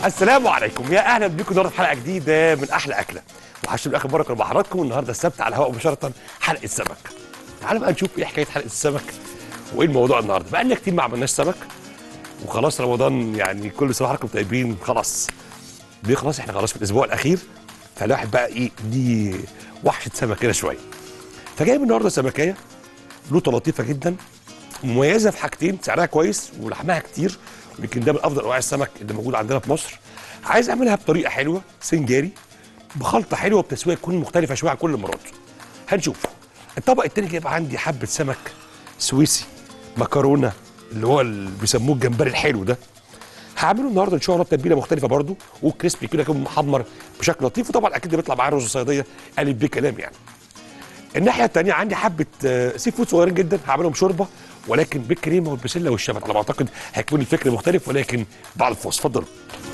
السلام عليكم يا اهلا بكم النهارده في حلقه جديده من احلى اكله وحشم اخر مره كنا مع حضراتكم النهارده السبت على الهواء مباشره حلقه سمك تعالوا بقى نشوف ايه حكايه حلقه السمك وايه الموضوع النهارده بقى لنا كتير ما عملناش سمك وخلاص رمضان يعني كل سنه وحضراتكم طيبين خلاص دي خلاص احنا خلاص في الاسبوع الاخير فالواحد بقى ايه دي وحشه سمك كده شويه فجايب النهارده سمكيه لوطه لطيفه جدا مميزه في حاجتين سعرها كويس ولحمها كتير ويمكن ده من افضل انواع السمك اللي موجود عندنا في مصر عايز اعملها بطريقه حلوه سنجاري بخلطه حلوه وبتسويه تكون مختلفه شويه عن كل المرات هنشوف الطبق التاني جايب عندي حبه سمك سويسي مكرونه اللي هو اللي بيسموه الجمبري الحلو ده هعمله النهارده ان شاء الله بتتبيله مختلفه برده وكريسبي كده يكون محمر بشكل لطيف وطبعا اكيد بيطلع معاه رز صياديه قالب بيه كلام يعني الناحيه الثانيه عندي حبه آه، سي فود صغيرين جدا هعملهم شوربه ولكن بالكريمه والبسله والشبت على ما اعتقد هيكون الفكر مختلف ولكن بعد الفاصل اتفضلوا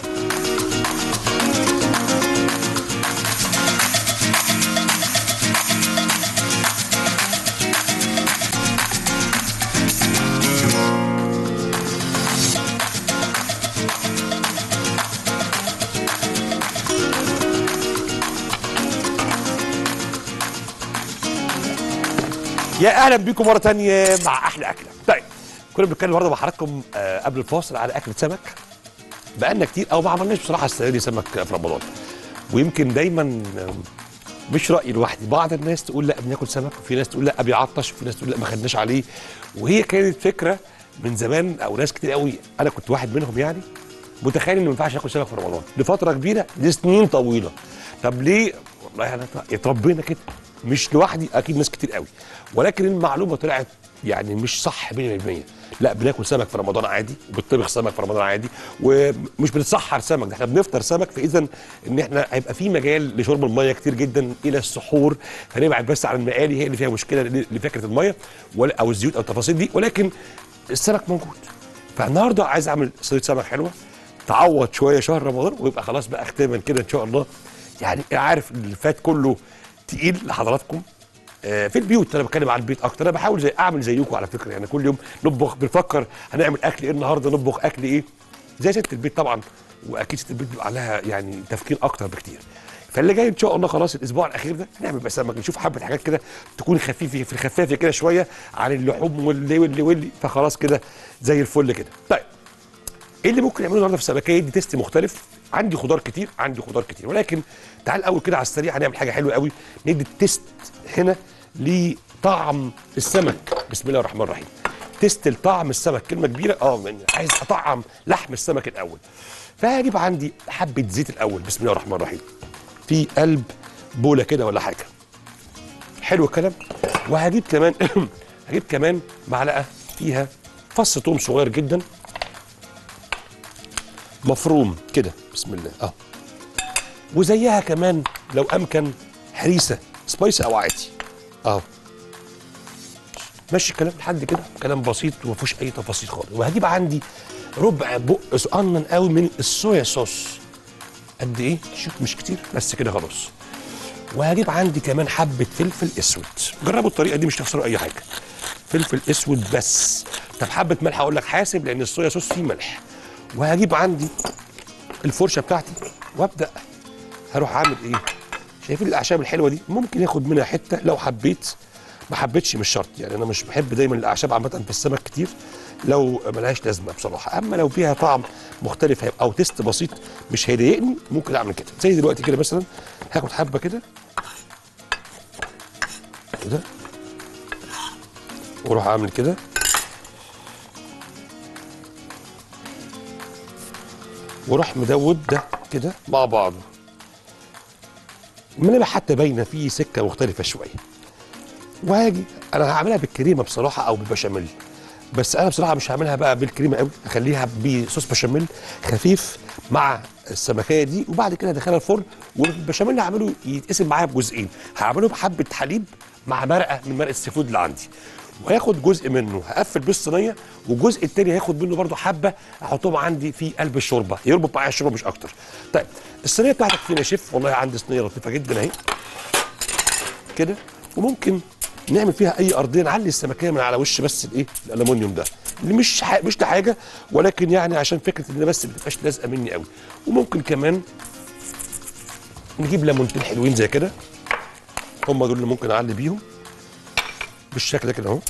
يا اهلا بيكم مره تانية مع احلى اكله طيب كنا بنتكلم النهارده مع حضراتكم آه، قبل الفاصل على اكله سمك بقالنا كتير او ما عملناش بصراحه السنه دي سمك في رمضان ويمكن دايما آه، مش رايي لوحدي بعض الناس تقول لا بناكل سمك وفي ناس تقول لا بيعطش وفي ناس تقول لا ما خدناش عليه وهي كانت فكره من زمان او ناس كتير قوي انا كنت واحد منهم يعني متخيل ان ما ينفعش اكل سمك في رمضان لفتره كبيره لسنين طويله طب ليه والله انا اتربينا كده مش لوحدي اكيد ناس كتير قوي ولكن المعلومه طلعت يعني مش صح 100% لا بناكل سمك في رمضان عادي وبنطبخ سمك في رمضان عادي ومش بنتسحر سمك ده احنا بنفطر سمك فاذا ان احنا هيبقى في مجال لشرب الميه كتير جدا الى السحور فنبعد بس عن المقالي هي اللي فيها مشكله لفكره الميه ولا- او الزيوت او التفاصيل دي ولكن السمك موجود فالنهارده عايز اعمل صيد سمك حلوه تعوض شويه شهر رمضان ويبقى خلاص بقى ختاما كده ان شاء الله يعني عارف اللي فات كله تقيل لحضراتكم آه، في البيوت انا بتكلم على البيت اكتر انا بحاول زي اعمل زيكم على فكره يعني كل يوم نطبخ بنفكر هنعمل اكل ايه النهارده نطبخ اكل ايه زي ست البيت طبعا واكيد ست البيت بيبقى لها يعني تفكير اكتر بكتير فاللي جاي ان شاء الله خلاص الاسبوع الاخير ده نعمل بقى سمك نشوف حبه حاجات كده تكون خفيفه في الخفافه كده شويه عن اللحوم واللي واللي واللي فخلاص كده زي الفل كده طيب ايه اللي ممكن نعمله النهارده في السمكيه دي تيست مختلف عندي خضار كتير عندي خضار كتير ولكن تعال الاول كده على السريع هنعمل حاجه حلوه قوي ندي التيست هنا لطعم السمك بسم الله الرحمن الرحيم تيست لطعم السمك كلمه كبيره اه يعني عايز اطعم لحم السمك الاول فهجيب عندي حبه زيت الاول بسم الله الرحمن الرحيم في قلب بوله كده ولا حاجه حلو الكلام وهجيب كمان هجيب كمان معلقه فيها فص ثوم صغير جدا مفروم كده بسم الله اه وزيها كمان لو امكن هريسه سبايسي او عادي اه ماشي الكلام لحد كده كلام بسيط وما فيهوش اي تفاصيل خالص وهجيب عندي ربع بق صغنن قوي من الصويا صوص قد ايه شوف مش كتير بس كده خلاص وهجيب عندي كمان حبه فلفل اسود جربوا الطريقه دي مش تخسروا اي حاجه فلفل اسود بس طب حبه ملح اقول لك حاسب لان الصويا صوص فيه ملح وهجيب عندي الفرشه بتاعتي وابدا هروح اعمل ايه شايفين الاعشاب الحلوه دي ممكن ياخد منها حته لو حبيت ما حبيتش مش شرط يعني انا مش بحب دايما الاعشاب عامه في السمك كتير لو ملهاش لازمه بصراحه اما لو فيها طعم مختلف هيبقى او تيست بسيط مش هيضايقني ممكن اعمل كده زي دلوقتي كده مثلا هاخد حبه كده كده واروح اعمل كده واروح مدوب ده كده مع بعضه المنابع حتى باينه فيه سكه مختلفه شويه وهاجي انا هعملها بالكريمه بصراحه او بالبشاميل بس انا بصراحه مش هعملها بقى بالكريمه قوي هخليها بصوص بشاميل خفيف مع السمكيه دي وبعد كده ادخلها الفرن والبشاميل اللي هعمله يتقسم معايا بجزئين هعمله بحبه حليب مع مرقه من مرقه السي فود اللي عندي وهاخد جزء منه هقفل بيه الصينيه والجزء التاني هاخد منه برده حبه احطهم عندي في قلب الشوربه يربط معايا الشوربه مش اكتر طيب الصينيه بتاعتك فين يا شيف والله عندي صينيه لطيفه جدا اهي كده وممكن نعمل فيها اي ارضيه نعلي السمكيه من على وش بس الايه الالومنيوم ده مش ح... مش لحاجه ولكن يعني عشان فكره ان بس ما تبقاش لازقه مني قوي وممكن كمان نجيب ليمونتين حلوين زي كده هم دول اللي ممكن اعلي بيهم بالشكل ده كده اهو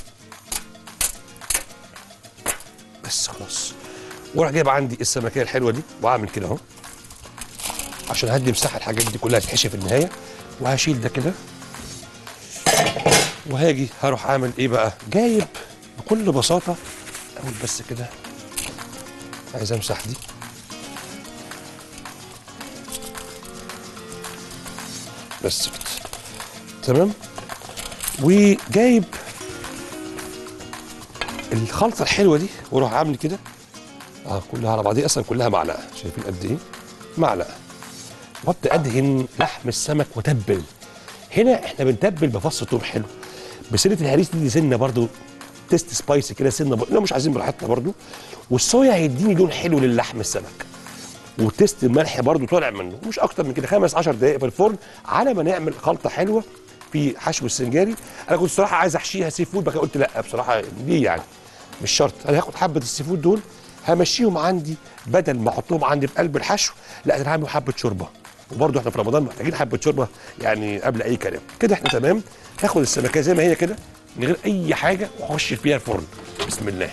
بس خلاص واروح جايب عندي السمكيه الحلوه دي واعمل كده اهو عشان هدي مساحه الحاجات دي كلها تتحشي في النهايه وهشيل ده كده وهاجي هروح اعمل ايه بقى جايب بكل بساطه اقول بس كده عايز امسح دي بس كده تمام وجايب الخلطه الحلوه دي واروح عامل كده اه كلها على بعضيها اصلا كلها معلقه شايفين قد ايه معلقه وابدا ادهن لحم السمك وتبل هنا احنا بنتبل بفص ثوم حلو بسنه الهريس دي سنه برضو تيست سبايسي كده سنه ب... لو مش عايزين براحتنا برضو والصويا هيديني لون حلو للحم السمك وتيست الملح برضو طالع منه مش اكتر من كده خمس 10 دقائق في الفرن على ما نعمل خلطه حلوه في حشو السنجاري انا كنت الصراحه عايز احشيها سي فود بقى قلت لا بصراحه ليه يعني مش شرط انا هاخد حبه السي فود دول همشيهم عندي بدل ما احطهم عندي في قلب الحشو لا انا هعمل حبه شوربه وبرضه احنا في رمضان محتاجين حبه شوربه يعني قبل اي كلام كده احنا تمام هاخد السمكيه زي ما هي كده من غير اي حاجه واخش فيها الفرن بسم الله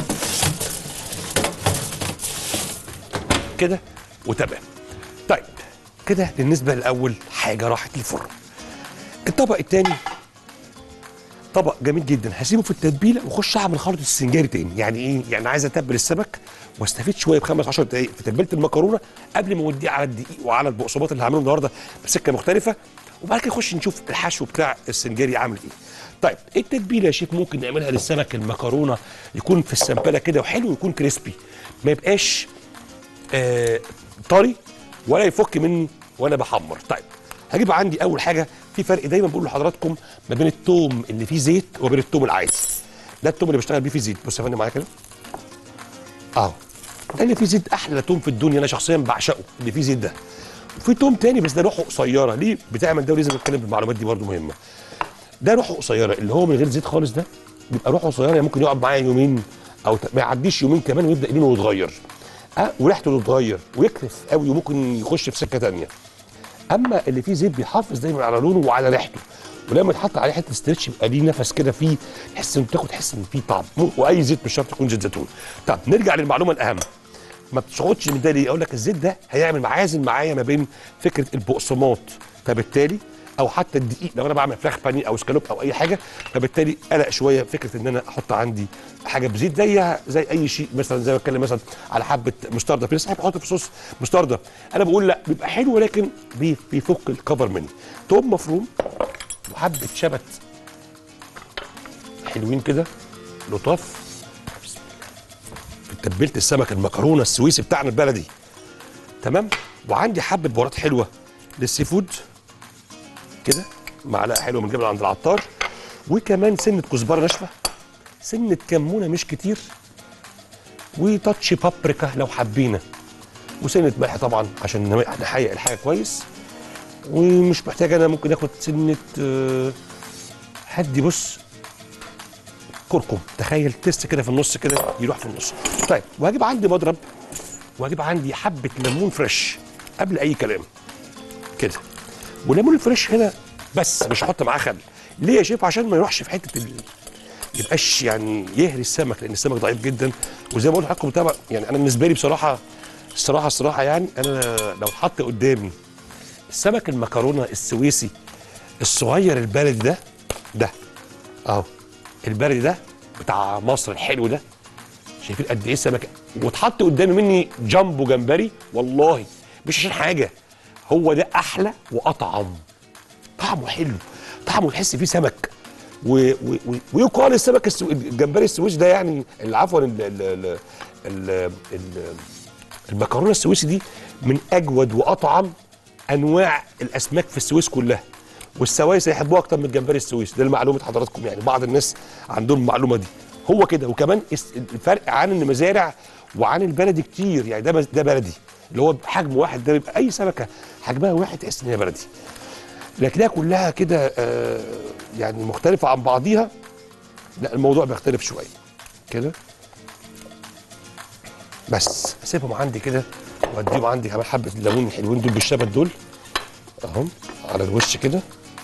كده وتمام طيب كده بالنسبه لاول حاجه راحت للفرن الطبق الثاني طبق جميل جدا هسيبه في التتبيله واخش اعمل خلطه السنجاري تاني يعني ايه يعني عايز اتبل السمك واستفيد شويه بخمس 10 دقائق في تتبيله المكرونه قبل ما اوديه على الدقيق وعلى البقسماط اللي هعمله النهارده بسكه مختلفه وبعد كده نخش نشوف الحشو بتاع السنجاري عامل ايه طيب التتبيله يا شيف ممكن نعملها للسمك المكرونه يكون في السمبله كده وحلو ويكون كريسبي ما يبقاش آه طري ولا يفك مني وانا بحمر طيب هجيب عندي اول حاجه في فرق دايما بقول لحضراتكم ما بين التوم اللي فيه زيت وبين التوم العادي ده التوم اللي بشتغل بيه فيه زيت بص يا فندم معايا كده اهو ده اللي فيه زيت احلى توم في الدنيا انا شخصيا بعشقه اللي فيه زيت ده وفي توم تاني بس ده روحه قصيره ليه بتعمل ده ولازم نتكلم بالمعلومات دي برده مهمه ده روحه قصيره اللي هو من غير زيت خالص ده بيبقى روحه قصيره يعني ممكن يقعد معايا يومين او ت- ما يعديش يومين كمان ويبدا لونه يتغير أه وريحته تتغير ويكرف قوي وممكن يخش في سكه تانيه اما اللي فيه زيت بيحافظ دايما على لونه وعلى ريحته ولما يتحط عليه حته ستريتش يبقى ليه نفس كده فيه تحس ان تاخد تحس ان فيه طعم مو- واي زيت مش شرط يكون زيت زيتون طب نرجع للمعلومه الاهم ما بتشغلش من ده ليه اقول لك الزيت ده هيعمل معازن معايا ما بين فكره البقسماط فبالتالي او حتى الدقيق لو انا بعمل فراخ بانيه او سكالوب او اي حاجه فبالتالي قلق شويه فكره ان انا احط عندي حاجه بزيت زيها زي اي شيء مثلا زي ما بتكلم مثلا على حبه مستردة في ناس بتحب تحط في صوص مستردة انا بقول لا بيبقى حلو ولكن بي- بيفك الكفر مني توم مفروم وحبه شبت حلوين كده لطاف بسم الله. في تتبيله السمك المكرونه السويسي بتاعنا البلدي تمام وعندي حبه بهارات حلوه للسي فود كده معلقه حلوه من جبل عند العطار وكمان سنه كزبره ناشفه سنه كمونه مش كتير وتاتش بابريكا لو حبينا وسنه ملح طبعا عشان نحيق الحاجه كويس ومش محتاج انا ممكن اخد سنه آه، هدي بص كركم تخيل تيست كده في النص كده يروح في النص طيب وهجيب عندي مضرب وهجيب عندي حبه ليمون فريش قبل اي كلام كده والليمون الفريش هنا بس مش هحط معاه خل ليه يا شيف عشان ما يروحش في حته ال... يبقاش يعني يهري السمك لان السمك ضعيف جدا وزي ما بقول لحضراتكم طبعا يعني انا بالنسبه لي بصراحه الصراحه الصراحه يعني انا لو اتحط قدامي السمك المكرونه السويسي الصغير البلدي ده ده اهو البلدي ده بتاع مصر الحلو ده شايفين قد ايه السمك واتحط قدامي مني جامبو جمبري والله مش عشان حاجه هو ده احلى واطعم طعمه حلو طعمه تحس فيه سمك و... و... و... ويقال السمك السو... الجمبري السويسي ده يعني ال- عفوا ال... ال... ال... ال... ال... المكرونه السويسي دي من اجود واطعم انواع الاسماك في السويس كلها والسوايس يحبوها اكتر من الجمبري السويسي ده المعلومه حضراتكم يعني بعض الناس عندهم المعلومه دي هو كده وكمان الس- الفرق عن المزارع وعن البلدي كتير يعني ده بس- ده بلدي اللي هو حجم واحد ده بيبقى اي سمكه حجمها واحد تحس ان هي بلدي لكنها كلها كده آه، يعني مختلفه عن بعضيها لا الموضوع بيختلف شويه كده بس اسيبهم عندي كده واديهم عندي كمان حبه الليمون الحلوين دول بالشبت دول اهم على الوش كده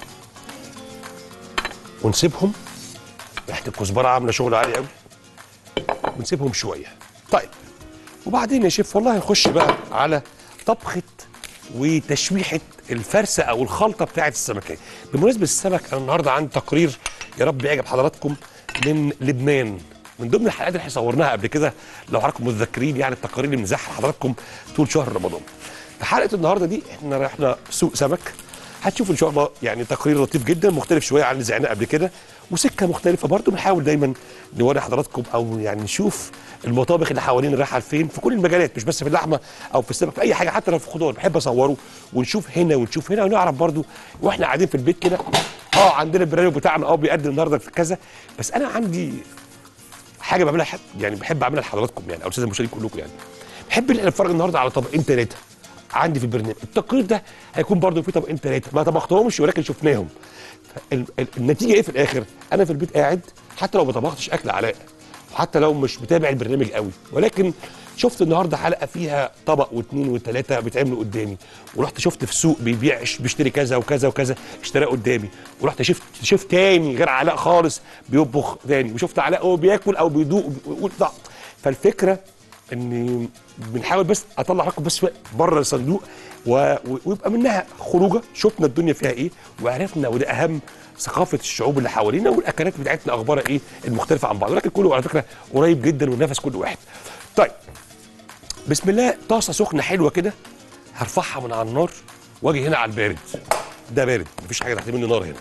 ونسيبهم ريحه الكزبره عامله شغل عالي قوي ونسيبهم شويه طيب وبعدين يا شيف والله نخش بقى على طبخه وتشويحه الفرسه او الخلطه بتاعه السمكيه بمناسبه السمك انا النهارده عندي تقرير يا رب يعجب حضراتكم من لبنان من ضمن الحلقات اللي احنا صورناها قبل كده لو حضراتكم متذكرين يعني التقارير اللي بنزعها لحضراتكم طول شهر رمضان في حلقه النهارده دي احنا رحنا سوق سمك هتشوفوا ان شاء الله يعني تقرير لطيف جدا مختلف شويه عن اللي زعنا قبل كده وسكه مختلفه برضو بنحاول دايما نوري حضراتكم او يعني نشوف المطابخ اللي حوالين رايحه لفين في كل المجالات مش بس في اللحمه او في السمك في اي حاجه حتى لو في خضار بحب اصوره ونشوف هنا ونشوف هنا ونعرف برضو واحنا قاعدين في البيت كده اه عندنا البرنامج بتاعنا اه بيقدم النهارده في كذا بس انا عندي حاجه بعملها حد يعني بحب اعملها لحضراتكم يعني او الساده المشاهدين كلكم يعني بحب ان احنا نتفرج النهارده على طبقين ثلاثه عندي في البرنامج التقرير ده هيكون برضو فيه طبقين ثلاثه ما طبختهمش ولكن شفناهم ال- ال- النتيجه ايه في الاخر انا في البيت قاعد حتى لو ما طبختش اكل علاء وحتى لو مش متابع البرنامج قوي ولكن شفت النهارده حلقه فيها طبق واثنين وثلاثه بيتعملوا قدامي ورحت شفت في سوق بيبيع بيشتري كذا وكذا وكذا اشتراه قدامي ورحت شفت شفت تاني غير علاء خالص بيطبخ تاني وشفت علاء هو بياكل او بيدوق ويقول طعم فالفكره ان بنحاول بس اطلع لكم بس بره الصندوق و- و- ويبقى منها خروجه شفنا الدنيا فيها ايه وعرفنا وده اهم ثقافه الشعوب اللي حوالينا والاكلات بتاعتنا اخبارها ايه المختلفه عن بعض ولكن كله على فكره قريب جدا ونفس كل واحد طيب بسم الله طاسه سخنه حلوه كده هرفعها من على النار واجي هنا على البارد ده بارد مفيش حاجه تحت مني نار هنا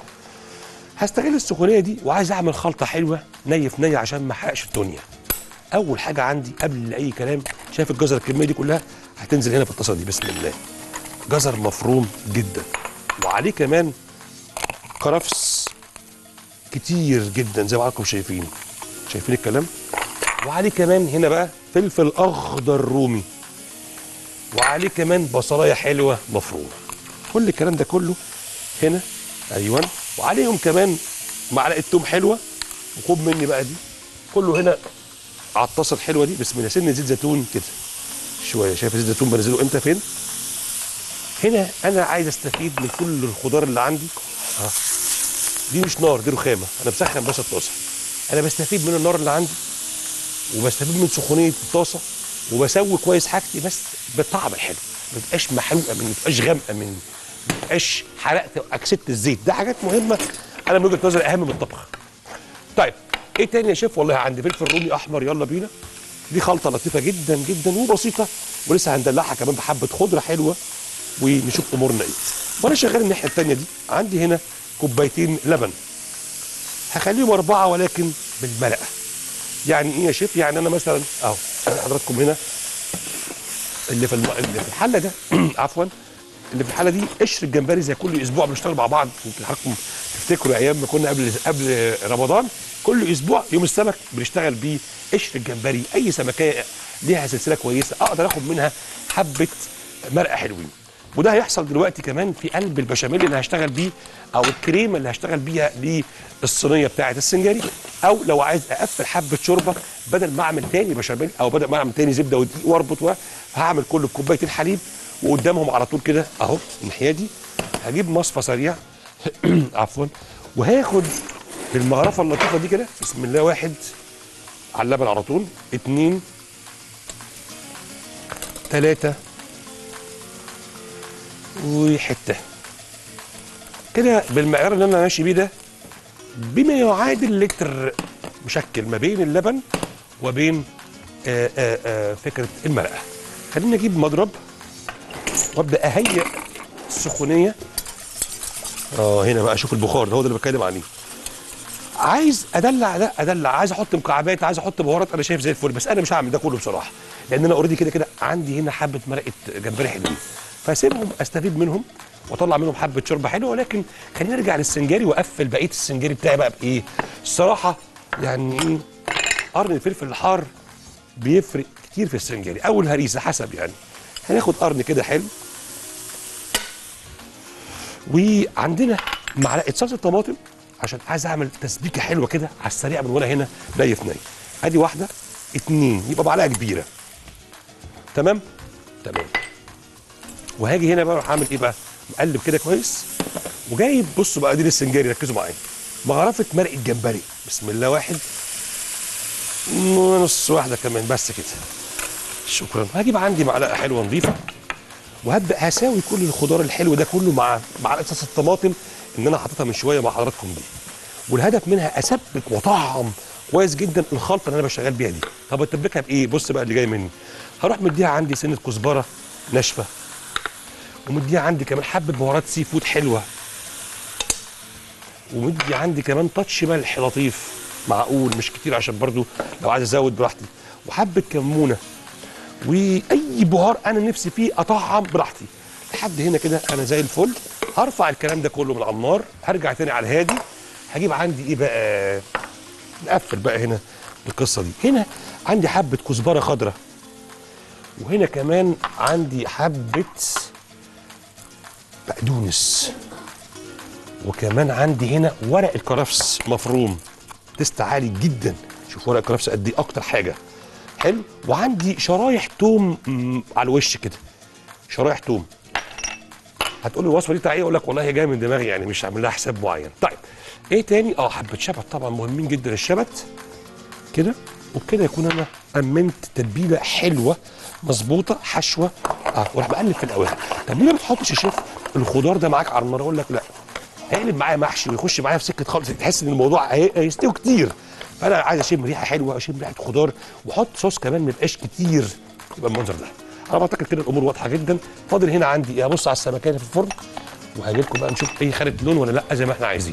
هستغل السخونيه دي وعايز اعمل خلطه حلوه ني في ني عشان ما احرقش الدنيا اول حاجه عندي قبل اي كلام شايف الجزر الكميه دي كلها هتنزل هنا في الطاسه دي بسم الله جزر مفروم جدا وعليه كمان كرفس كتير جدا زي ما حضراتكم شايفين شايفين الكلام وعليه كمان هنا بقى فلفل اخضر رومي وعليه كمان بصلايه حلوه مفرومه كل الكلام ده كله هنا ايوه وعليهم كمان معلقه توم حلوه وخد مني بقى دي كله هنا على الطاسه الحلوه دي بسم الله سن زيت زيتون كده شويه شايف زيت زيتون بنزله امتى فين هنا انا عايز استفيد من كل الخضار اللي عندي اه دي مش نار دي رخامه انا مسخن بس الطاسه انا بستفيد من النار اللي عندي وبستفيد من سخونيه الطاسه وبسوي كويس حاجتي بس بالطعم الحلو ما تبقاش محروقه مني ما تبقاش غامقه مني ما تبقاش حرقت اكسدت الزيت ده حاجات مهمه انا من وجهه نظري اهم من الطبخ طيب ايه تاني يا شيف والله عندي فلفل رومي احمر يلا بينا دي خلطه لطيفه جدا جدا وبسيطه ولسه هندلعها كمان بحبه خضره حلوه ونشوف امورنا ايه وانا شغال الناحيه التانيه دي عندي هنا كوبايتين لبن هخليهم اربعه ولكن بالملقه يعني ايه يا شيف يعني انا مثلا اهو شايف حضراتكم هنا اللي في الم... اللي في الحله ده عفوا اللي في الحاله دي قشر الجمبري زي كل اسبوع بنشتغل مع بعض يمكن حضراتكم تفتكروا ايام ما كنا قبل قبل رمضان كل اسبوع يوم السمك بنشتغل بيه قشر الجمبري اي سمكيه ليها سلسله كويسه اقدر اخد منها حبه مرقه حلوين وده هيحصل دلوقتي كمان في قلب البشاميل اللي هشتغل بيه او الكريمه اللي هشتغل بيها للصينيه بتاعه السنجاري او لو عايز اقفل حبه شوربه بدل ما اعمل تاني بشاميل او بدل ما اعمل تاني زبده ودقيق واربط و- هعمل كل كوبايتين حليب وقدامهم على طول كده اهو الناحيه دي هجيب مصفى سريع عفوا وهاخد المغرفه اللطيفه دي كده بسم الله واحد على اللبن على طول اتنين تلاته وحته كده بالمعيار اللي انا ماشي بيه ده بما يعادل لتر مشكل ما بين اللبن وبين آآ آآ فكره المرقه خليني اجيب مضرب وابدا اهيئ السخونيه اه هنا بقى اشوف البخار ده هو ده اللي بتكلم عليه عايز ادلع لا ادلع عايز احط مكعبات عايز احط بهارات انا شايف زي الفل بس انا مش هعمل ده كله بصراحه لان انا اوريدي كده كده عندي هنا حبه مرقه جمبري حلوين فاسيبهم استفيد منهم واطلع منهم حبه شوربه حلوه ولكن خليني ارجع للسنجاري واقفل بقيه السنجاري بتاعي بقى بايه الصراحه يعني ايه قرن الفلفل الحار بيفرق كتير في السنجاري او الهريسه حسب يعني هناخد قرن كده حلو وعندنا معلقه صلصه طماطم عشان عايز اعمل تسبيكه حلوه كده على السريع من وانا هنا ني في ني ادي واحده اتنين يبقى معلقه كبيره تمام تمام وهاجي هنا بقى اروح اعمل ايه بقى مقلب كده كويس وجايب بصوا بقى دي السنجاري ركزوا معايا مغرفه مرق الجمبري بسم الله واحد ونص واحده كمان بس كده شكرا هجيب عندي معلقه حلوه نظيفه وهبدا هساوي كل الخضار الحلو ده كله مع معلقه صلصه الطماطم ان انا حاططها من شويه مع حضراتكم دي والهدف منها اثبت واطعم كويس جدا الخلطه اللي انا بشتغل بيها دي طب اتبكها بايه بص بقى اللي جاي مني هروح مديها عندي سنه كزبره ناشفه ومديها عندي كمان حبه بهارات سي فود حلوه ومدي عندي كمان تاتش ملح لطيف معقول مش كتير عشان برضو لو عايز ازود براحتي وحبه كمونه واي بهار انا نفسي فيه اطعم براحتي لحد هنا كده انا زي الفل هرفع الكلام ده كله من على النار هرجع تاني على الهادي هجيب عندي ايه بقى نقفل بقى هنا القصه دي هنا عندي حبه كزبره خضراء وهنا كمان عندي حبه بقدونس وكمان عندي هنا ورق الكرفس مفروم تست عالي جدا شوف ورق الكرفس قد ايه اكتر حاجه حلو وعندي شرايح توم مم، على الوش كده شرايح توم هتقول لي الوصفه دي بتاع ايه اقول لك والله هي جايه من دماغي يعني مش هعمل لها حساب معين طيب ايه تاني اه حبه شبت طبعا مهمين جدا الشبت كده وبكده يكون انا امنت تتبيله حلوه مظبوطه حشوه اه واروح بقلب في الاول طب ليه ما بتحطش يا شيف الخضار ده معاك على النار اقول لك لا هيقلب معايا محشي ويخش معايا في سكه خالص تحس ان الموضوع هي- هيستوي كتير فانا عايز اشم ريحه حلوه اشم ريحه خضار واحط صوص كمان ما يبقاش كتير يبقى المنظر ده انا بعتقد كده الامور واضحه جدا فاضل هنا عندي ايه ابص على السمكيه في الفرن وهاجي لكم بقى نشوف ايه خدت لون ولا لا زي ما احنا عايزين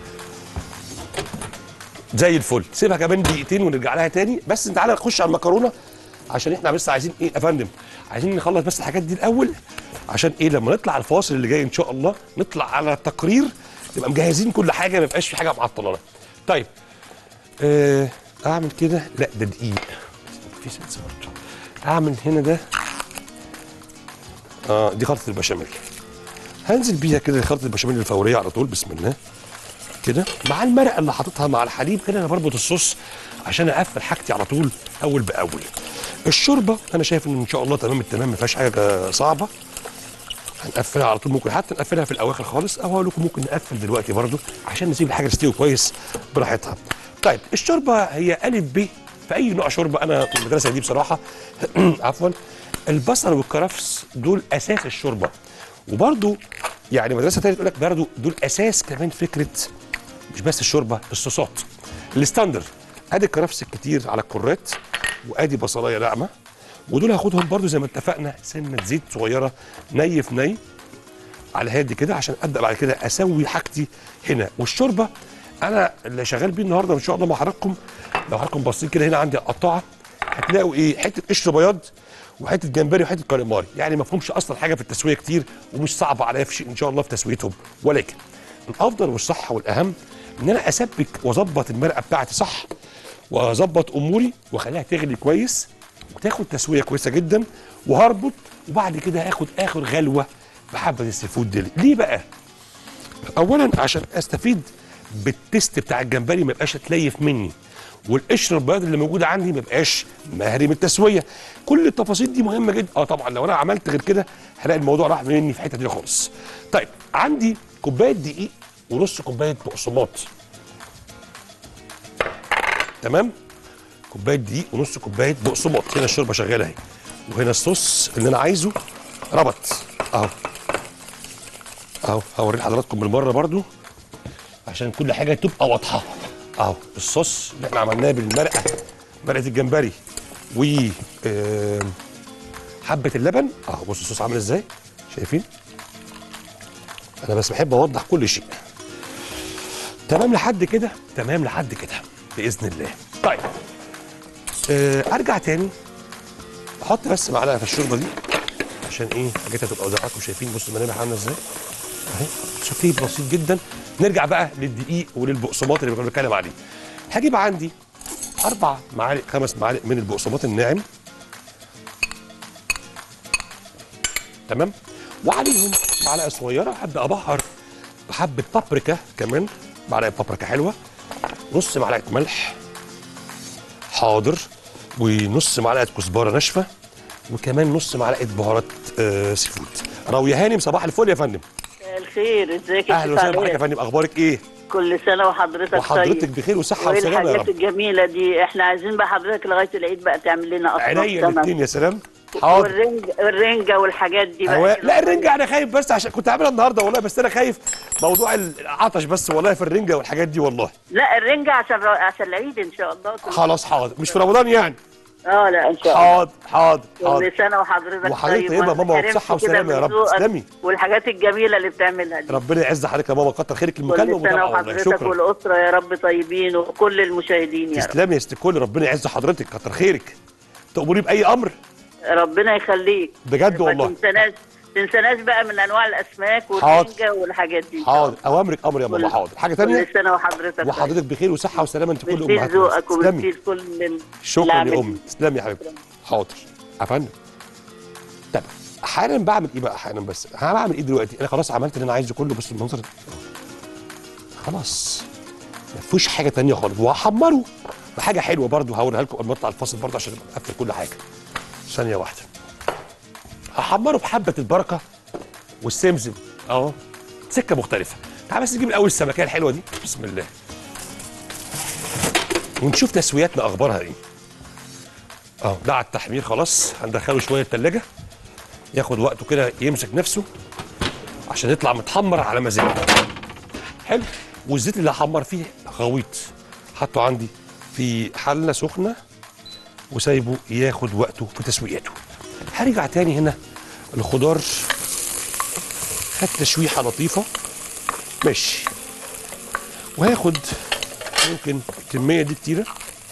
زي الفل سيبها كمان دقيقتين ونرجع لها تاني بس تعالى نخش على المكرونه عشان احنا بس عايزين ايه يا فندم عايزين نخلص بس الحاجات دي الاول عشان ايه لما نطلع الفاصل اللي جاي ان شاء الله نطلع على تقرير نبقى مجهزين كل حاجه ما يبقاش في حاجه معطلانا طيب آه اعمل كده لا ده دقيق في سنس برضه اعمل هنا ده اه دي خلطه البشاميل هنزل بيها كده خلطه البشاميل الفوريه على طول بسم الله كده مع المرقه اللي حاططها مع الحليب كده انا بربط الصوص عشان اقفل حاجتي على طول اول باول الشوربه انا شايف ان ان شاء الله تمام التمام ما فيهاش حاجه صعبه هنقفلها على طول ممكن حتى نقفلها في الاواخر خالص او اقول لكم ممكن نقفل دلوقتي برضو عشان نسيب الحاجه تستوي كويس براحتها طيب الشوربه هي الف ب في اي نوع شوربه انا في المدرسه دي بصراحه عفوا البصل والكرفس دول اساس الشوربه وبرضو يعني مدرسه تانية تقول لك برضو دول اساس كمان فكره مش بس الشوربه الصوصات الستاندر ادي الكرفس الكتير على الكرات وادي بصلايه ناعمه ودول هاخدهم برضو زي ما اتفقنا سنه زيت صغيره ني في ني على هادي كده عشان ابدا بعد كده اسوي حاجتي هنا والشوربه انا اللي شغال بيه النهارده ان شاء الله مع حضراتكم لو حضراتكم باصين كده هنا عندي قطاعه هتلاقوا ايه حته قشر بياض وحته جمبري وحته كاليماري يعني ما فيهمش اصلا حاجه في التسويه كتير ومش صعبه عليا في شيء ان شاء الله في تسويتهم ولكن الافضل والصح والاهم ان انا اسبك واظبط المرقه بتاعتي صح واظبط اموري واخليها تغلي كويس وتاخد تسويه كويسه جدا وهربط وبعد كده هاخد اخر غلوه بحبه السي فود دي ليه بقى اولا عشان استفيد بالتست بتاع الجمبري ما يبقاش تليف مني والقشر البياض اللي موجود عندي ما يبقاش مهري من التسويه كل التفاصيل دي مهمه جدا اه طبعا لو انا عملت غير كده هلاقي الموضوع راح مني في حته دي خالص طيب عندي كوبايه دقيق ونص كوبايه بقسماط تمام كوبايه دقيق ونص كوبايه بقسماط هنا الشوربه شغاله اهي وهنا الصوص اللي انا عايزه ربط اهو اهو هوري لحضراتكم بالمره برضو عشان كل حاجه تبقى واضحه اهو الصوص اللي احنا عملناه بالمرقه مرقه الجمبري و آم، حبه اللبن اهو بصوا الصوص عامل ازاي شايفين انا بس بحب اوضح كل شيء تمام لحد كده تمام لحد كده باذن الله طيب آه ارجع تاني احط بس معلقه في الشوربه دي عشان ايه حاجتها تبقى قدامكم شايفين بصوا الملامح عامله ازاي اهي سوتيه بسيط جدا نرجع بقى للدقيق وللبقسماط اللي كنا بنتكلم عليه هجيب عندي اربع معالق خمس معالق من البقسماط الناعم تمام وعليهم معلقه صغيره هبدا ابهر بحبه بابريكا كمان معلقه بابريكا حلوه نص معلقه ملح حاضر ونص معلقه كزبره ناشفه وكمان نص معلقه بهارات آه سي فود راويه هانم صباح الفل يا فندم الخير ازيك يا اهلا شيخ وسهلا بحضرتك يا علي؟ فندم اخبارك ايه كل سنه وحضرتك وحضرتك طيب بخير وصحه وايه وسلامه يا الحاجات رب الجميله دي احنا عايزين بقى حضرتك لغايه العيد بقى تعمل لنا اصلا عينيا الاثنين يا سلام حاضر والرنج الرنجه والحاجات دي بقى أهواء. كده. لا الرنجة انا خايف بس عشان كنت عاملها النهارده والله بس انا خايف موضوع العطش بس والله في الرنجة والحاجات دي والله لا الرنجه عشان عشان العيد ان شاء الله خلاص حاضر مش في رمضان يعني اه لا ان شاء الله حاضر حاضر حاضر كل سنه وحضرتك وحضرتك طيب طيبة يا ماما وما وبصحة تحرمش كده وسلامة يا من رب. ذوقك تسلمي. والحاجات الجميله اللي بتعملها دي ربنا يعز حضرتك يا ماما كتر خيرك المكالمه كل سنه ومتابعة والله وحضرتك شكرا والاسره يا رب طيبين وكل المشاهدين يا رب تسلمي يا ست الكل ربنا يعز حضرتك كتر خيرك تأمري بأي أمر ربنا يخليك بجد ما والله تنسناش تنسناش بقى من انواع الاسماك حاضر. والرنجه والحاجات دي حاضر أوامرك أمر يا ماما كل- حاضر حاجة تانية كل سنه وحضرتك وحضرتك بخير وصحة وسلامة أنت كل بتزيد أمهات ذوقك الناس. تسلمي وبتزيد كل ال- شكرا العمل. يا أمي تسلمي يا حبيبتي حاضر يا فندم طب احيانا بعمل ايه بقى احيانا بس انا بعمل ايه دلوقتي انا خلاص عملت اللي انا عايزه كله بس المنظر ده. خلاص ما فيهوش حاجه تانية خالص وهحمره بحاجه حلوه برضو هوريها لكم قبل ما اطلع الفاصل برضو عشان ابقى مقفل كل حاجه ثانيه واحده هحمره بحبه البركه والسمسم اهو سكه مختلفه تعال بس نجيب الاول السمكيه الحلوه دي بسم الله ونشوف تسوياتنا اخبارها ايه اه ده على التحمير خلاص هندخله شويه التلاجة ياخد وقته كده يمسك نفسه عشان يطلع متحمر على مزاجه حلو والزيت اللي هحمر فيه غويط حطه عندي في حله سخنه وسايبه ياخد وقته في تسويته هرجع تاني هنا الخضار خد تشويحه لطيفه ماشي وهاخد ممكن الكميه دي كتيره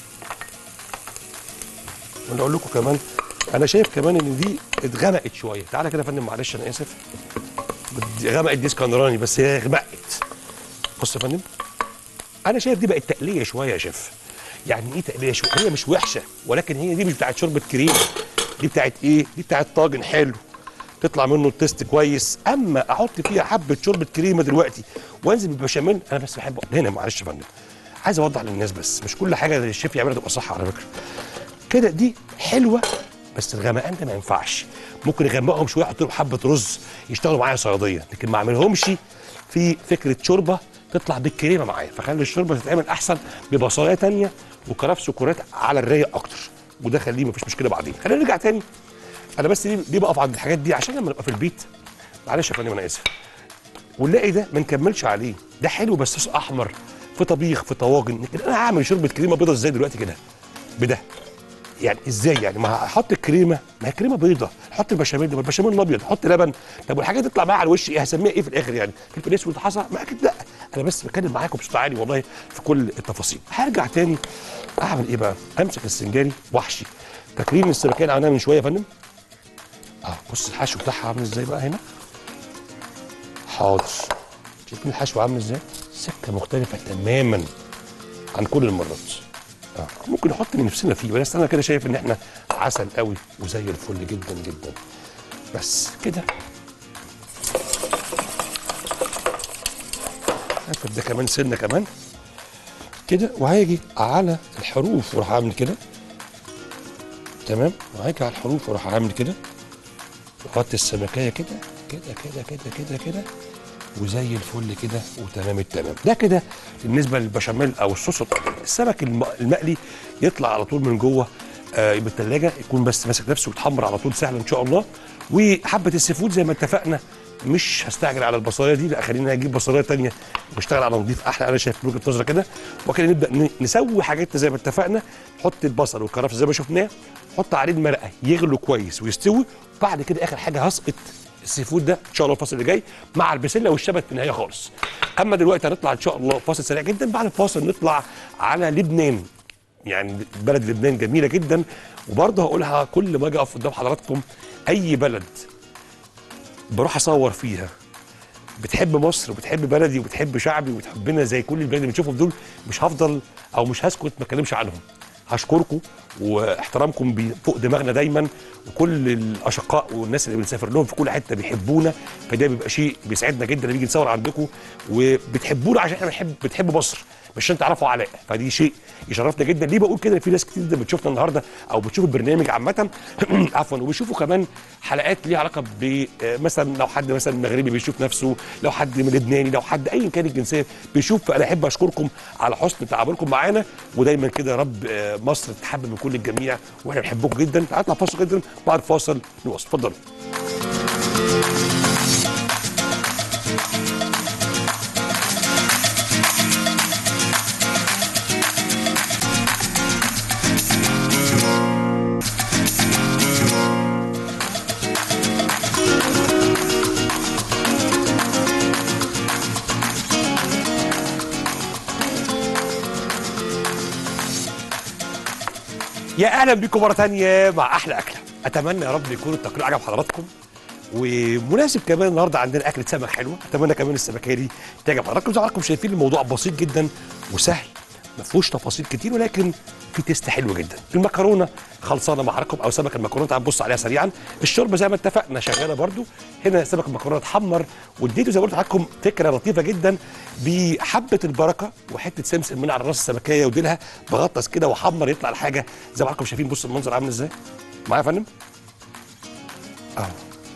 وانا اقول لكم كمان انا شايف كمان ان دي اتغمقت شويه تعالى كده يا فندم معلش انا اسف بدي- غمقت دي اسكندراني بس هي غمقت بص يا فندم انا شايف دي بقت تقليه شويه يا شيف يعني ايه تقليه شويه هي مش وحشه ولكن هي دي مش بتاعت شوربه كريمه دي بتاعت ايه دي بتاعت طاجن حلو تطلع منه التيست كويس اما احط فيها حبه شوربه كريمه دلوقتي وانزل بالبشاميل انا بس بحب هنا معلش يا فندم عايز اوضح للناس بس مش كل حاجه الشيف يعملها تبقى صح على فكره كده دي حلوه بس الغمقان ده ما ينفعش ممكن يغمقهم شويه احط لهم حبه رز يشتغلوا معايا صياديه لكن ما اعملهمش في فكره شوربه تطلع بالكريمه معايا فخلي الشوربه تتعمل احسن ببصلايه تانية وكرات سكريات على الرايق اكتر وده خليه مفيش مشكله بعدين خلينا نرجع تاني انا بس ليه ليه بقف عند الحاجات دي عشان لما نبقى في البيت معلش يا فندم انا اسف ونلاقي ده ما نكملش عليه ده حلو بس صوص احمر في طبيخ في طواجن لكن انا هعمل شوربه كريمه بيضه ازاي دلوقتي كده بده يعني ازاي يعني ما هحط الكريمه ما هي كريمه بيضه حط البشاميل ده ما البشاميل الابيض حط لبن طب والحاجه تطلع معاها على الوش ايه هسميها ايه في الاخر يعني فلفل اسود حصى ما اكيد لا انا بس بتكلم معاكم بصوت عالي والله في كل التفاصيل هرجع تاني اعمل ايه بقى امسك السنجاري واحشي فاكرين السمكيه اللي عملناها من شويه يا فندم اه بص الحشو بتاعها عامل ازاي بقى هنا حاضر شايفين الحشو عامل ازاي سكه مختلفه تماما عن كل المرات اه ممكن نحط اللي نفسنا فيه بس انا كده شايف ان احنا عسل قوي وزي الفل جدا جدا بس كده هاخد ده كمان سنه كمان كده وهاجي على الحروف واروح عامل كده تمام وهاجي على الحروف واروح عامل كده واحط السمكيه كده كده كده كده كده كده وزي الفل كده وتمام التمام ده كده بالنسبه للبشاميل او الصوص السمك الم- المقلي يطلع على طول من جوه آه يبقى التلاجة يكون بس ماسك نفسه ويتحمر على طول سهل ان شاء الله وحبه السيفود زي ما اتفقنا مش هستعجل على البصلايه دي لا خلينا اجيب بصلايه تانية واشتغل على نضيف احلى انا شايف من وجهه نظري كده وكده نبدا ن- نسوي حاجاتنا زي ما اتفقنا نحط البصل والكرفس زي ما شفناه نحط عليه المرقه يغلوا كويس ويستوي بعد كده اخر حاجه هسقط السي فود ده ان شاء الله الفاصل اللي جاي مع البسله والشبت في النهايه خالص اما دلوقتي هنطلع ان شاء الله فاصل سريع جدا بعد الفاصل نطلع على لبنان يعني بلد لبنان جميله جدا وبرضه هقولها كل ما اجي اقف قدام حضراتكم اي بلد بروح اصور فيها بتحب مصر وبتحب بلدي وبتحب شعبي وبتحبنا زي كل البلاد اللي بنشوفهم دول مش هفضل او مش هسكت ما اتكلمش عنهم هشكركم واحترامكم بي- فوق دماغنا دايما وكل الاشقاء والناس اللي بنسافر لهم في كل حته بيحبونا فده بيبقى شيء بيسعدنا جدا لما نيجي نصور عندكم وبتحبونا عشان احنا بنحب بتحبوا مصر مش عشان تعرفوا علاء فدي شيء يشرفنا جدا ليه بقول كده في ناس كتير جدا بتشوفنا النهارده او بتشوف البرنامج عامه عفوا وبيشوفوا كمان حلقات ليها علاقه ب آه، مثلا لو حد مثلا مغربي بيشوف نفسه لو حد من لبناني لو حد ايا كان الجنسيه بيشوف فانا احب اشكركم على حسن تعاملكم معانا ودايما كده يا رب آه، مصر تتحب من كل الجميع واحنا بنحبكم جدا هطلع فاصل جدا بعد فاصل نواصل اتفضلوا يا اهلا بكم مره تانية مع احلى اكله اتمنى يا رب يكون التقرير عجب حضراتكم ومناسب كمان النهارده عندنا اكله سمك حلوه اتمنى كمان السمكيه دي تعجب حضراتكم زي ما حضراتكم شايفين الموضوع بسيط جدا وسهل ما فيهوش تفاصيل كتير ولكن في تيست حلو جدا المكرونه خلصانه مع حضراتكم او سمك المكرونه تعال نبص عليها سريعا الشوربه زي ما اتفقنا شغاله برده هنا سمك المكرونه اتحمر واديته زي ما قلت لحضراتكم فكره لطيفه جدا بحبه البركه وحته سمسم من على راس السمكيه وديلها بغطس كده وحمر يطلع الحاجه زي ما حضراتكم شايفين بص المنظر عامل ازاي معايا يا فندم اه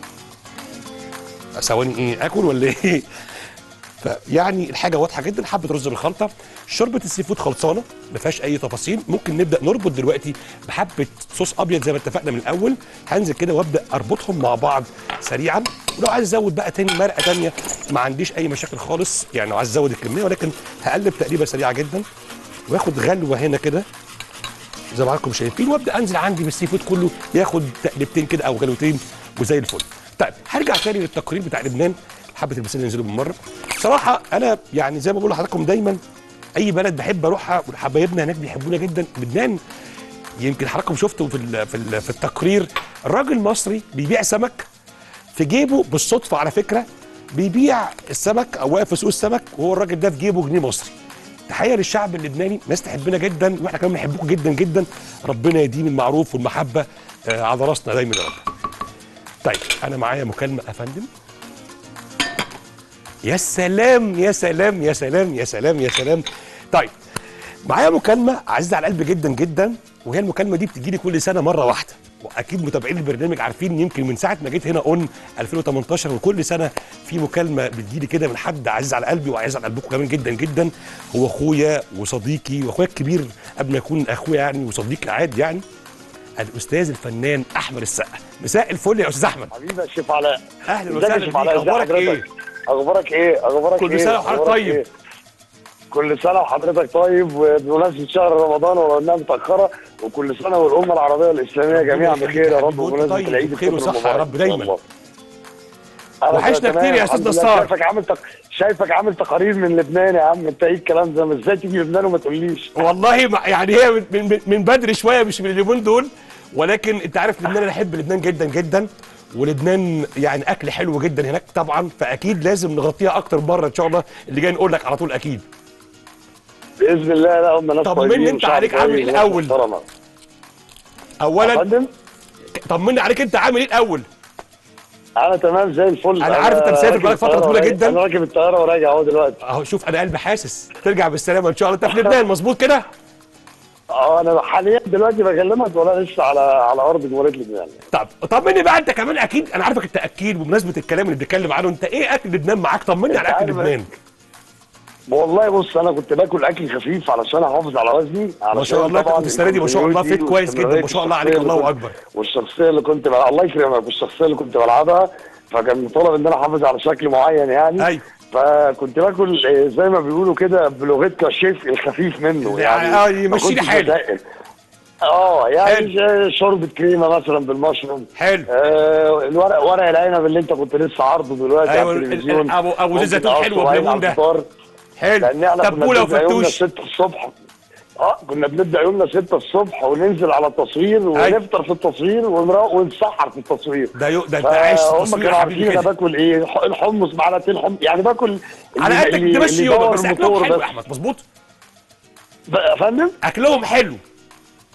ثواني ايه اكل ولا ايه فيعني الحاجه واضحه جدا حبه رز بالخلطه شوربه السي فود خلصانه ما فيهاش اي تفاصيل ممكن نبدا نربط دلوقتي بحبه صوص ابيض زي ما اتفقنا من الاول هنزل كده وابدا اربطهم مع بعض سريعا ولو عايز ازود بقى تاني مرقه تانيه ما عنديش اي مشاكل خالص يعني لو عايز ازود الكميه ولكن هقلب تقليبه سريعه جدا واخد غلوه هنا كده زي ما حضراتكم شايفين وابدا انزل عندي بالسي فود كله ياخد تقلبتين كده او غلوتين وزي الفل. طيب هرجع تاني للتقرير بتاع لبنان حبه البسله ينزلوا بالمره. بصراحه انا يعني زي ما بقول لحضراتكم دايما اي بلد بحب اروحها وحبايبنا هناك بيحبونا جدا لبنان يمكن حضراتكم شفتوا في ال في, ال في التقرير الراجل مصري بيبيع سمك في جيبه بالصدفه على فكره بيبيع السمك او واقف في سوق السمك وهو الراجل ده في جيبه جنيه مصري. تحيه للشعب اللبناني ناس تحبنا جدا واحنا كمان بنحبكم جدا جدا ربنا يديم المعروف والمحبه آه، على راسنا دايما يا رب طيب انا معايا مكالمه يا فندم يا سلام يا سلام يا سلام يا سلام يا سلام طيب معايا مكالمه عزيزه على القلب جدا جدا وهي المكالمه دي بتجي لي كل سنه مره واحده واكيد متابعين البرنامج عارفين يمكن من ساعه ما جيت هنا اون 2018 وكل سنه في مكالمه بتجي لي كده من حد عزيز على قلبي وعزيز على قلبكم كمان جدا جدا هو اخويا وصديقي واخويا الكبير قبل ما يكون اخويا يعني وصديقي عاد يعني الاستاذ الفنان احمد السقا مساء الفل يا استاذ احمد حبيبي يا شيف علاء اهلا ازيك يا وسهلا شيف بيك علاء ازي اخبارك ايه حضرتك؟ اخبارك ايه اخبارك كل ايه سنة وحضرتك أخبارك طيب. إيه؟ كل سنه وحضرتك طيب وبمناسبه شهر رمضان ولو انها متاخره وكل سنه والامه العربيه والاسلاميه جميعا يخليك بخير يا رب وأنت بمناسبه طيب العيد وبخير الفطر وصحة يا المبارك رب إن شاء دايما. الله. أنا وحشنا تمام، كتير يا الحمد أستاذ لله. نصار. شايفك عامل تق... شايفك عامل تقارير من لبنان يا عم انت ايه الكلام ده ازاي تيجي لبنان وما تقوليش والله ما يعني هي من, من, من بدري شويه مش من اليومين دول ولكن انت عارف لبنان انا احب لبنان جدا جدا ولبنان يعني اكل حلو جدا هناك طبعا فاكيد لازم نغطيها اكتر مره ان شاء الله اللي جاي نقول لك على طول اكيد باذن الله لا هم ناس طمني طيبين انت وشعب عليك عامل طيب ايه وناس الأول؟ محترمة. يا اولا فندم طمني عليك انت عامل ايه الاول انا تمام زي الفل أنا عارف أنت مسافر راكب بقالك فترة الطيارة طويلة وراجع- جدا. انا راكب الطياره وراجع اهو دلوقتي اهو شوف انا قلبي حاسس ترجع بالسلامه ان شاء الله انت في لبنان مظبوط كده اه انا حاليا دلوقتي بكلمك ولا لسه على على ارض جمهوريه لبنان طب طمني بقى انت كمان اكيد انا عارفك انت اكيد بمناسبه الكلام اللي بنتكلم عنه انت ايه اكل لبنان معاك طمني على أنت اكل عارف لبنان والله بص انا كنت باكل اكل خفيف علشان احافظ على وزني ما شاء الله طبعا كنت السنه دي ما شاء الله فيت كويس جدا ما شاء الله عليك والشخصية الله اللي كنت- اكبر والشخصيه اللي كنت بلعب الله يكرمك والشخصيه اللي كنت بلعبها فكان مطالب ان انا احافظ على شكل معين يعني ايوه فكنت باكل آه، زي ما بيقولوا كده بلغتك الشيف الخفيف منه يعني يعني آه، ما يمشي لي كنتش حالي. بتقل. اه يعني ش- شوربه كريمه مثلا بالمشروم حلو آه الورق ورق العنب اللي انت كنت لسه عارضه دلوقتي أيوة، على ال- ال- التلفزيون أبو- أبو ممكن زيت زيتون أقصه حلو بعين بليمون على ده. الفطار. حلو لان احنا كنا تبوله بنبدا يومنا وفتوش 6 الصبح اه كنا بنبدا يومنا 6 الصبح وننزل على التصوير أيوة. ونفطر في التصوير ونرا- ونسحر في التصوير ده يو ده انت عايش فهم تصوير كانوا يا عارفين حبيبي انا كده باكل ايه الح- الحمص معلقتين حمص يعني باكل على اللي- قدك اللي- تمشي اللي يومك يدور بس اكلهم الموتور حلو بس. يا احمد مظبوط ب- يا فندم اكلهم حلو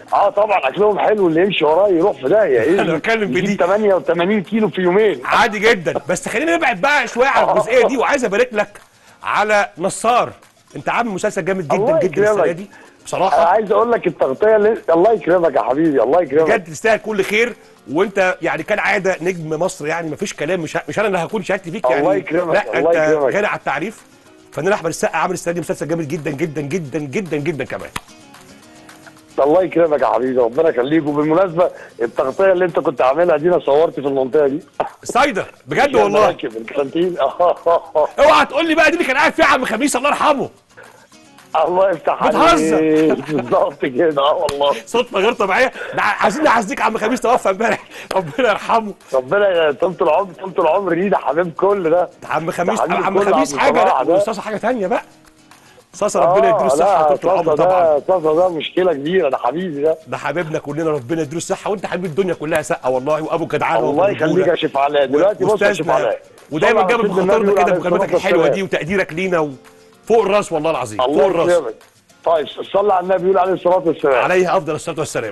اه طبعا اكلهم حلو اللي يمشي ورايا يروح في داهيه ايه أنا بتكلم في دي. يجيب 88 كيلو في يومين عادي جدا بس خلينا نبعد بقى شويه عن الجزئيه دي وعايز ابارك لك على نصار انت عامل مسلسل جامد جدا الله جدا السنه يكرمك. دي انا بصراحه عايز اقول لك التغطيه اللي الله يكرمك يا حبيبي الله يكرمك بجد تستاهل كل خير وانت يعني كالعاده نجم مصر يعني مفيش كلام مش مش انا اللي هكون شهادتي فيك يعني الله يكرمك، لا الله انت يكرمك. غني على التعريف فنان احمد السقا عامل السنه دي مسلسل جامد جدا جدا جدا جدا جدا كمان الله يكرمك يا حبيبي ربنا يخليك وبالمناسبه التغطيه اللي انت كنت عاملها دي انا صورت في المنطقه دي سايدر بجد والله راكب الكانتين اوعى تقول لي بقى دي اللي كان قاعد فيها عم خميس الله يرحمه الله يفتح بتهزر. عليك بالظبط كده اه والله صدفه غير طبيعيه ده عايزين نعزيك عم خميس توفى امبارح ربنا يرحمه ربنا طولة العمر طولة العمر ليه ده حبيب كل ده عم خميس ده حبيب عم كل خميس عبد حاجه صلاح لا ده. وصاصه حاجه ثانيه بقى صاصه ربنا يديله آه، الصحه لا وطول العمر صاصة طبعا ده صاصة ده مشكله كبيره ده حبيبي ده ده حبيبنا كلنا ربنا يديله الصحه وانت حبيب الدنيا كلها سقه والله وابو جدعان الله وأبو يخليك رجولة. يا شيف علاء دلوقتي بص يا شيف وأستاذنا. علاء ودايما طبعا جنب سيدنا بخاطرنا النبي كده عليه بمكالماتك الصلاة الحلوه والسلام. دي وتقديرك لينا وفوق الراس والله العظيم فوق الله الراس يكرمك طيب صلى على النبي يقول عليه الصلاه والسلام عليه افضل الصلاه والسلام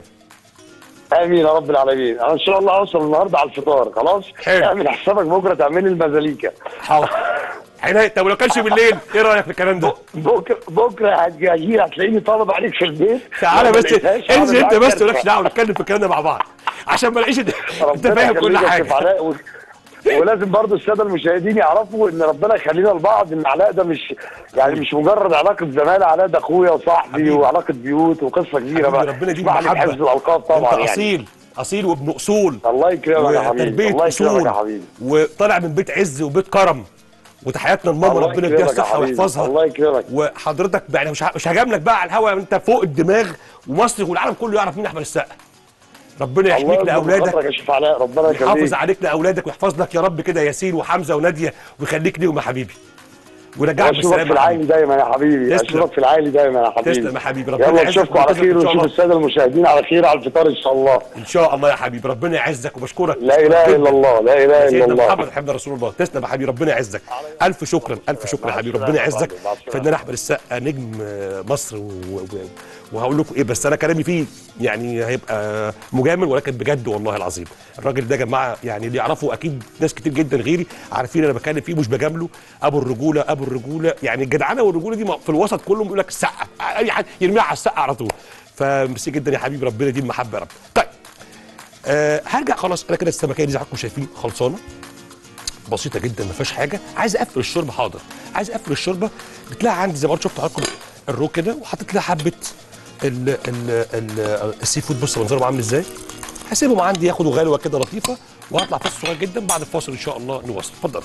امين يا رب العالمين انا ان شاء الله اوصل النهارده على الفطار خلاص حلو. اعمل حسابك بكره تعمل لي المزاليكا حاضر عيني طب ولو كانش بالليل ايه رايك في الكلام ده؟ بكره بكره هتجي هتلاقيني طالب عليك في البيت تعالى لو ما بس لقيتهاش انزل هعمل انت معاك بس مالكش كارثة. دعوه نتكلم في الكلام ده مع بعض عشان ما الاقيش انت ربنا فاهم كل يخليك يا شيف حاجه علاء و... ولازم برضو الساده المشاهدين يعرفوا ان ربنا يخلينا لبعض ان علاء ده مش يعني مش مجرد علاقه زماله علاء ده اخويا وصاحبي حبيبي. وعلاقه بيوت وقصه كبيره حبيبي بقى ربنا يديك اسمح لي محبة. بحفظ الالقاب طبعا انت يعني اصيل اصيل وابن اصول الله يكرمك يا حبيبي وتربيه الله يكرمك اصول يا حبيبي وطالع من بيت عز وبيت كرم وتحياتنا لماما الله ربنا يكرمك يديها يا الصحه حبيبي. ويحفظها الله يكرمك وحضرتك يعني مش ه- مش هجاملك بقى على الهوا انت فوق الدماغ ومصر والعالم كله يعرف مين احمد السقا ربنا الله يحميك يرضى لاولادك بخاطرك يا شيف علاء ربنا ويحافظ يخليك عليك لاولادك ويحفظ لك يا رب كده ياسين وحمزه وناديه ويخليك ليهم يا حبيبي ويرجعك اشوفك بالسلامه في يا العالي حبيبي. دايما يا حبيبي تسلم. اشوفك في العالي دايما يا حبيبي تسلم يا حبيبي ربنا يلا يعزك نشوفكم على ويعزك خير إن شاء ونشوف الله. الساده المشاهدين على خير على الفطار ان شاء الله ان شاء الله يا حبيبي ربنا يعزك وبشكرك لا اله الا الله لا اله الا سيدنا الله محمد حبيبنا رسول الله تسلم يا حبيبي ربنا يعزك الف شكرا الف شكرا يا حبيبي ربنا يعزك مع السلامة. فنان احمد السقا نجم آه، مصر و... و... وهقول لكم ايه بس انا كلامي فيه يعني هيبقى مجامل ولكن بجد والله العظيم الراجل ده يا جماعه يعني اللي يعرفه اكيد ناس كتير جدا غيري عارفين انا بتكلم فيه مش بجامله ابو الرجوله ابو الرجوله يعني الجدعنه والرجوله دي في الوسط كله بيقول لك السقا اي حد يرميها على السقا على طول فميرسي جدا يا حبيبي ربنا يديم محبه يا رب طيب أه هرجع خلاص انا كده السمكيه دي زي ما حضراتكم شايفين خلصانه بسيطه جدا ما فيهاش حاجه عايز اقفل الشوربه حاضر عايز اقفل الشوربه بتلاقي عندي زي ما قلت شفت حضراتكم الرو كده وحاطط لها حبه ال ال ال السي فود بص منظرهم عامل ازاي هسيبهم عندي ياخدوا غلوه كده لطيفه وهطلع فاصل صغير جدا بعد الفاصل ان شاء الله نواصل اتفضل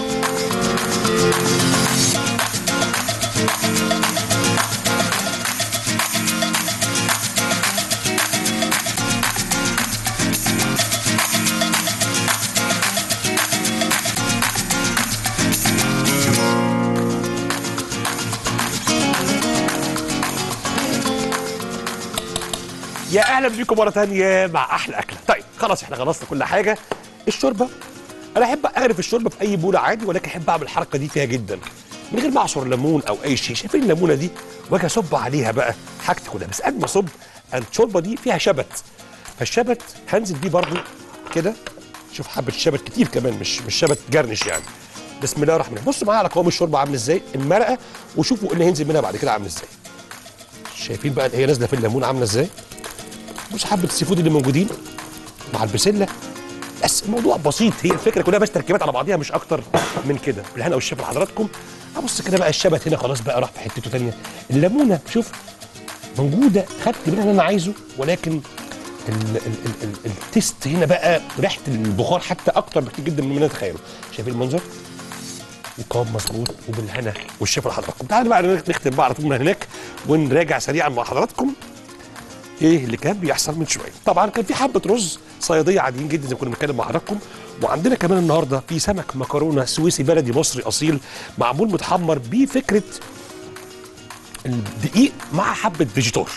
يا اهلا بيكم مره ثانيه مع احلى اكله طيب خلاص احنا خلصنا كل حاجه الشوربه انا احب اغرف الشوربه في اي بوله عادي ولكن احب اعمل الحركه دي فيها جدا من غير ما اعصر ليمون او اي شيء شايفين الليمونه دي واجي اصب عليها بقى حاجتي كلها بس قبل ما اصب الشوربه دي فيها شبت فالشبت هنزل بيه برضو كده شوف حبه الشبت كتير كمان مش مش شبت جرنش يعني بسم الله الرحمن الرحيم بصوا معايا على قوام الشوربه عامل ازاي المرقه وشوفوا اللي هينزل منها بعد كده عامل ازاي شايفين بقى هي نازله في الليمون عامله ازاي بص حبه السي فود اللي موجودين مع البسله بس الموضوع بسيط هي الفكره كلها بس تركيبات على بعضيها مش اكتر من كده بالهنا والشفا لحضراتكم ابص كده بقى الشبت هنا خلاص بقى راح في حتته تانية الليمونه شوف موجوده خدت منها اللي انا عايزه ولكن ال ال ال ال التيست هنا بقى ريحه البخار حتى اكتر بكتير جدا من ما نتخيله شايفين المنظر وقوام مظبوط وبالهنا والشفا لحضراتكم تعالوا بقى نختم بقى على طول من هناك ونراجع سريعا مع حضراتكم ايه اللي كان بيحصل من شويه طبعا كان في حبه رز صياديه عاديين جدا زي ما كنا بنتكلم مع حضراتكم وعندنا كمان النهارده في سمك مكرونه سويسي بلدي مصري اصيل معمول متحمر بفكره الدقيق مع حبه فيجيتار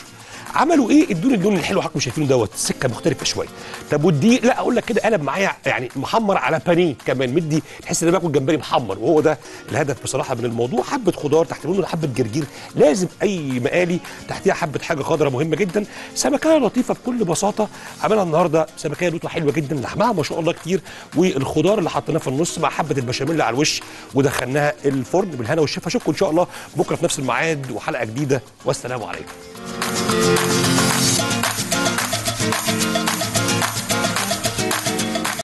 عملوا ايه ادوني اللون الحلو حضراتكم شايفينه دوت سكه مختلفه شويه طب والدقيق لا اقول لك كده قلب معايا يعني محمر على بانيه كمان مدي تحس ان انا باكل جمبري محمر وهو ده الهدف بصراحه من الموضوع حبه خضار تحت منه حبه جرجير لازم اي مقالي تحتيها حبه حاجه خضراء مهمه جدا سمكيه لطيفه بكل بساطه عملها النهارده سمكيه لطيفه حلوه جدا لحمها ما شاء الله كتير والخضار اللي حطيناه في النص مع حبه البشاميل على الوش ودخلناها الفرن بالهنا والشفا اشوفكم ان شاء الله بكره في نفس الميعاد وحلقه جديده والسلام عليكم